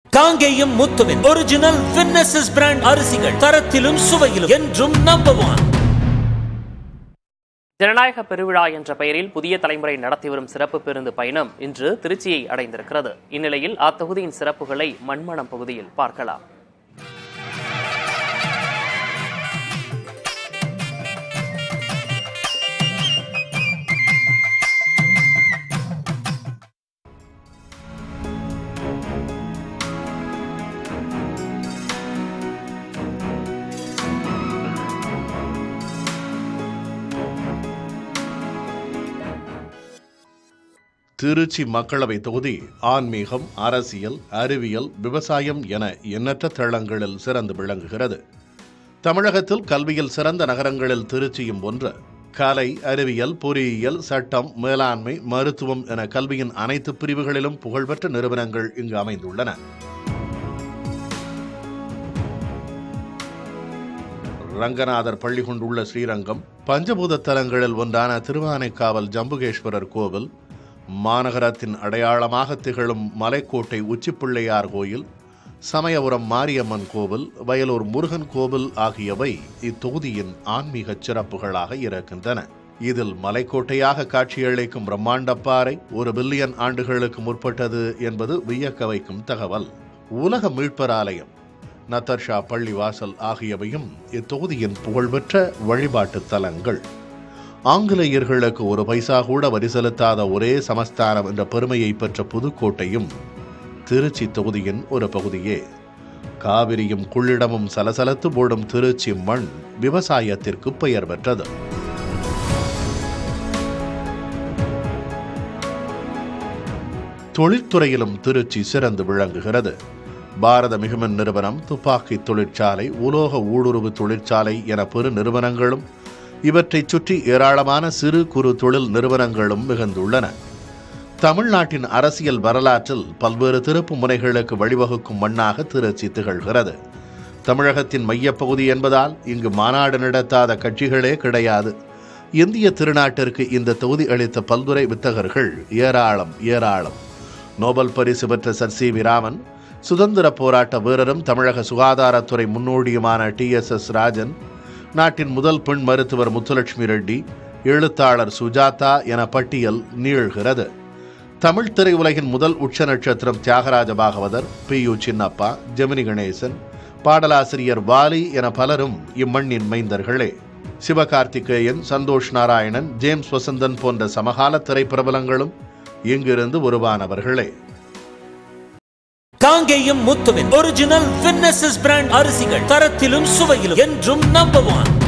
காங்கேயம் முத்துவின் original winners brand அரிசிகள் தரத்திலும் சுவையிலும் என்றும் நம்பர் ஒன் ஜனநாயக பெருவிழா என்ற பெயரில் புதிய தலைமுறை நடத்தி வரும் சிறப்பு பேருந்து பயணம் இன்று திருச்சியை அடைந்திருக்கிறது இந்நிலையில் அத்தொகுதியின் சிறப்புகளை மண்மணம் பகுதியில் பார்க்கலாம் திருச்சி மக்களவை தொகுதி ஆன்மீகம் அரசியல் அறிவியல் விவசாயம் என எண்ணற்ற தளங்களில் சிறந்து விளங்குகிறது தமிழகத்தில் கல்வியில் சிறந்த நகரங்களில் திருச்சியும் ஒன்று கலை அறிவியல் பொறியியல் சட்டம் மேலாண்மை மருத்துவம் என கல்வியின் அனைத்து பிரிவுகளிலும் புகழ்பெற்ற நிறுவனங்கள் இங்கு அமைந்துள்ளன ரங்கநாதர் பள்ளி கொண்டுள்ள ஸ்ரீரங்கம் பஞ்சபூத தலங்களில் ஒன்றான திருவானைக்காவல் ஜம்புகேஸ்வரர் கோவில் மாநகரத்தின் அடையாளமாக திகழும் மலைக்கோட்டை உச்சிப்பிள்ளையார் கோயில் சமயபுரம் மாரியம்மன் கோவில் வயலூர் முருகன் கோவில் ஆகியவை இத்தொகுதியின் ஆன்மீக சிறப்புகளாக இருக்கின்றன இதில் மலைக்கோட்டையாக காட்சியளிக்கும் பிரம்மாண்டப்பாறை ஒரு பில்லியன் ஆண்டுகளுக்கு முற்பட்டது என்பது வியக்க வைக்கும் தகவல் உலக மீட்பர் ஆலயம் நத்தர்ஷா பள்ளிவாசல் ஆகியவையும் இத்தொகுதியின் புகழ்பெற்ற வழிபாட்டு தலங்கள் ஆங்கிலேயர்களுக்கு ஒரு பைசா கூட வரி செலுத்தாத ஒரே சமஸ்தானம் என்ற பெருமையை பெற்ற புதுக்கோட்டையும் திருச்சி தொகுதியின் ஒரு பகுதியே காவிரியும் கொள்ளிடமும் சலசலத்து போடும் திருச்சி மண் விவசாயத்திற்கு பெயர் பெற்றது தொழில்துறையிலும் திருச்சி சிறந்து விளங்குகிறது பாரத மிகுமன் நிறுவனம் துப்பாக்கி தொழிற்சாலை உலோக ஊடுருவு தொழிற்சாலை என பெரு நிறுவனங்களும் இவற்றைச் சுற்றி ஏராளமான சிறு குறு தொழில் நிறுவனங்களும் மிகுந்துள்ளன தமிழ்நாட்டின் அரசியல் வரலாற்றில் பல்வேறு திருப்பு முனைகளுக்கு வழிவகுக்கும் மண்ணாக திருச்சி திகழ்கிறது தமிழகத்தின் மையப்பகுதி என்பதால் இங்கு மாநாடு நடத்தாத கட்சிகளே கிடையாது இந்திய திருநாட்டிற்கு இந்த தொகுதி அளித்த பல்துறை வித்தகர்கள் ஏராளம் ஏராளம் நோபல் பரிசு பெற்ற சர் சி வி ராமன் சுதந்திர போராட்ட வீரரும் தமிழக சுகாதாரத்துறை முன்னோடியுமான டி எஸ் எஸ் ராஜன் நாட்டின் முதல் பெண் மருத்துவர் முத்துலட்சுமி ரெட்டி எழுத்தாளர் சுஜாதா என பட்டியல் நீள்கிறது தமிழ் திரையுலகின் முதல் உச்ச நட்சத்திரம் தியாகராஜ பாகவதர் பி யு சின்னப்பா ஜெமினி கணேசன் பாடலாசிரியர் வாலி என பலரும் இம்மண்ணின் மைந்தர்களே சிவகார்த்திகேயன் சந்தோஷ் நாராயணன் ஜேம்ஸ் வசந்தன் போன்ற சமகால திரைப்பிரபலங்களும் இங்கிருந்து உருவானவர்களே காங்கேயம் முத்துவின் ஒரிஜினல் வின்னசஸ் பிராண்ட் அரிசிகள் தரத்திலும் சுவையிலும் என்றும் நம்பர் ஒன்